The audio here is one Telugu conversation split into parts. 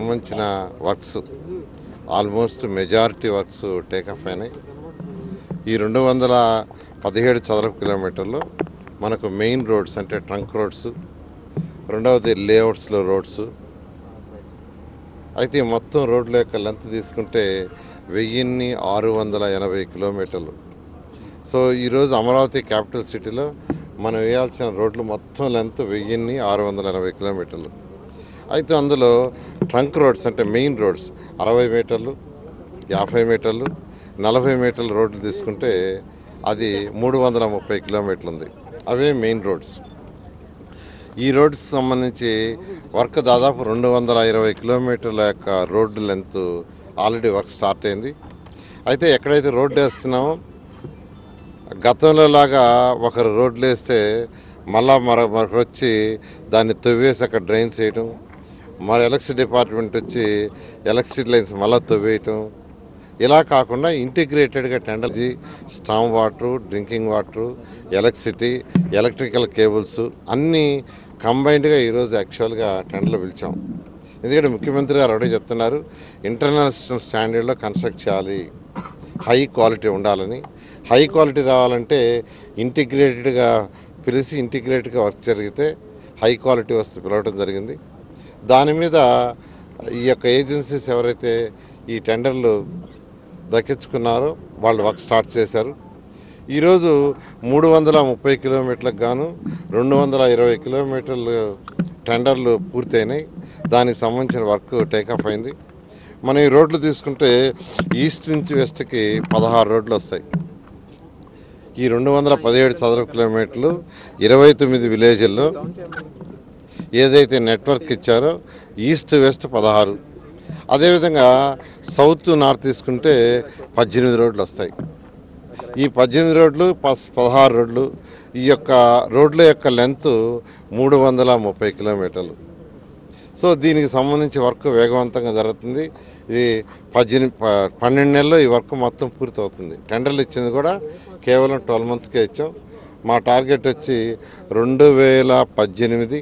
సంబంధించిన works almost majority works take off అయినాయి ఈ రెండు వందల పదిహేడు చదరపు కిలోమీటర్లు మనకు మెయిన్ రోడ్స్ అంటే ట్రంక్ రోడ్స్ రెండవది లేఅవుట్స్లో రోడ్స్ అయితే ఈ మొత్తం రోడ్ల యొక్క లెంత్ తీసుకుంటే వెయ్యిన్ని ఆరు వందల ఎనభై కిలోమీటర్లు సో ఈరోజు అమరావతి క్యాపిటల్ సిటీలో మనం వేయాల్సిన రోడ్లు మొత్తం లెంత్ వెయ్యిన్ని ఆరు వందల ఎనభై కిలోమీటర్లు అయితే అందులో ట్రంక్ రోడ్స్ అంటే మెయిన్ రోడ్స్ అరవై మీటర్లు యాభై మీటర్లు నలభై మీటర్ల రోడ్లు తీసుకుంటే అది మూడు వందల ముప్పై కిలోమీటర్లు ఉంది అవే మెయిన్ రోడ్స్ ఈ రోడ్స్ సంబంధించి వర్క్ దాదాపు రెండు వందల ఇరవై కిలోమీటర్ల యొక్క road length already work start అయింది అయితే ఎక్కడైతే రోడ్డు వేస్తున్నామో గతంలో లాగా ఒకరు రోడ్లు వేస్తే మళ్ళా మరొ మరొకరు వచ్చి దాన్ని తవ్వేసి అక్కడ డ్రైన్స్ వేయటం మరి ఎలక్ట్రిసిటీ డిపార్ట్మెంట్ వచ్చి ఎలక్ట్రిసిటీ లైన్స్ మళ్ళీ తవ్వేయటం ఇలా కాకుండా ఇంటిగ్రేటెడ్గా టెండర్జీ storm water drinking water electricity electrical cables అన్నీ కంబైన్డ్గా ఈరోజు యాక్చువల్గా టెండర్లు పిలిచాం ఎందుకంటే ముఖ్యమంత్రి గారు ఒకటే చెప్తున్నారు ఇంటర్నేషనల్ స్టాండర్డ్లో కన్స్ట్రక్ట్ చేయాలి హై క్వాలిటీ ఉండాలని హై క్వాలిటీ రావాలంటే ఇంటిగ్రేటెడ్గా పిలిచి ఇంటిగ్రేటెడ్గా వర్క్ జరిగితే హై క్వాలిటీ వస్తు పిలవడం జరిగింది దాని మీద ఈ యొక్క ఏజెన్సీస్ ఎవరైతే ఈ టెండర్లు దక్కించుకున్నారో వాళ్ళు వర్క్ స్టార్ట్ చేశారు ఈరోజు మూడు వందల ముప్పై కిలోమీటర్లకు గాను రెండు వందల ఇరవై కిలోమీటర్లు టెండర్లు పూర్తయినాయి దానికి సంబంధించిన వర్క్ టేకప్ అయింది మనం ఈ రోడ్లు తీసుకుంటే ఈస్ట్ నుంచి వెస్ట్కి పదహారు రోడ్లు వస్తాయి ఈ రెండు వందల పదిహేడు చదరపు కిలోమీటర్లు ఇరవై తొమ్మిది విలేజ్ల్లో ఏదైతే నెట్వర్క్ ఇచ్చారో ఈస్ట్ వెస్ట్ పదహారు అదేవిధంగా సౌత్ నార్త్ తీసుకుంటే పద్దెనిమిది రోడ్లు వస్తాయి ఈ పద్దెనిమిది రోడ్లు పస్ పదహారు రోడ్లు ఈ యొక్క రోడ్ల యొక్క లెంత్ మూడు వందల ముప్పై కిలోమీటర్లు సో దీనికి సంబంధించి వర్క్ వేగవంతంగా జరుగుతుంది ఇది పద్దెనిమిది ప- పన్నెండు నెలల్లో ఈ వర్క్ మొత్తం పూర్తి అవుతుంది టెండర్లు ఇచ్చింది కూడా కేవలం ట్వెల్వ్ మంత్స్కే ఇచ్చాం మా టార్గెట్ వచ్చి రెండు వేల పద్దెనిమిది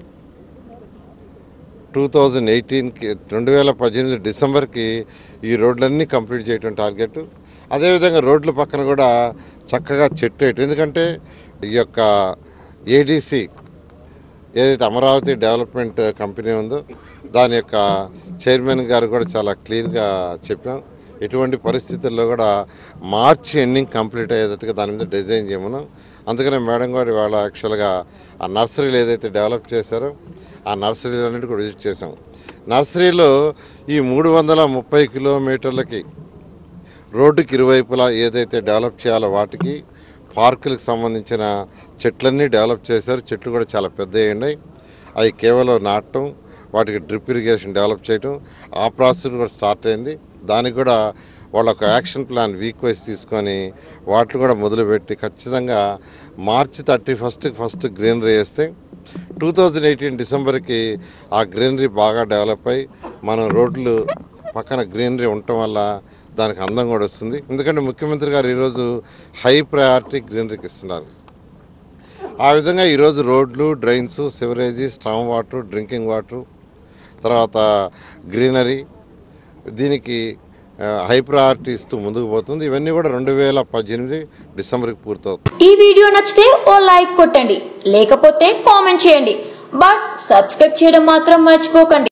టూ థౌజండ్ ఎయిటీన్కి రెండు వేల పద్దెనిమిది డిసెంబర్కి ఈ రోడ్లన్నీ కంప్లీట్ చేయడం టార్గెట్ అదేవిధంగా రోడ్ల పక్కన కూడా చక్కగా చెట్టు వేయటం ఎందుకంటే ఈ యొక్క ఏడీసీ ఏదైతే అమరావతి డెవలప్మెంట్ కంపెనీ ఉందో దాని యొక్క చైర్మన్ గారు కూడా చాలా క్లియర్గా చెప్పాం ఎటువంటి పరిస్థితుల్లో కూడా మార్చి ఎండింగ్ కంప్లీట్ అయ్యేటట్టుగా దాని మీద డిజైన్ చేయమను అందుకనే మేడం గారు ఇవాళ యాక్చువల్గా ఆ నర్సరీలు ఏదైతే డెవలప్ చేశారో ఆ నర్సరీలన్నిటి కూడా విజిట్ చేసాం నర్సరీలో ఈ మూడు వందల ముప్పై కిలోమీటర్లకి రోడ్డుకి ఇరువైపులా ఏదైతే డెవలప్ చేయాలో వాటికి పార్కులకు సంబంధించిన చెట్లన్నీ డెవలప్ చేశారు చెట్లు కూడా చాలా పెద్దవి ఉన్నాయి అవి కేవలం నాటడం వాటికి డ్రిప్ ఇరిగేషన్ డెవలప్ చేయటం ఆ ప్రాసెస్ కూడా స్టార్ట్ అయింది దానికి కూడా వాళ్ళ ఒక యాక్షన్ ప్లాన్ వీక్ వైజ్ తీసుకొని వాటిని కూడా మొదలుపెట్టి ఖచ్చితంగా మార్చి థర్టీ ఫస్ట్కి ఫస్ట్ గ్రీనరీ వేస్తే టూ థౌజండ్ ఎయిటీన్ డిసెంబర్కి ఆ గ్రీనరీ బాగా డెవలప్ అయ్యి మనం రోడ్లు పక్కన గ్రీనరీ ఉండటం వల్ల దానికి అందం కూడా వస్తుంది ఎందుకంటే ముఖ్యమంత్రి గారు ఈరోజు హై ప్రయారిటీ గ్రీనరీకి ఇస్తున్నారు ఆ విధంగా ఈరోజు రోడ్లు drains sewerage storm water drinking water తర్వాత గ్రీనరీ దీనికి ఆ, హై ప్రయారిటీ ఇస్తూ ముందుకు పోతుంది ఇవన్నీ కూడా రెండు వేల పద్దెనిమిది డిసెంబర్కి పూర్తవుతుంది ఈ వీడియో నచ్చితే ఓ లైక్ కొట్టండి లేకపోతే కామెంట్ చేయండి బట్ సబ్స్క్రైబ్ చేయడం మాత్రం మర్చిపోకండి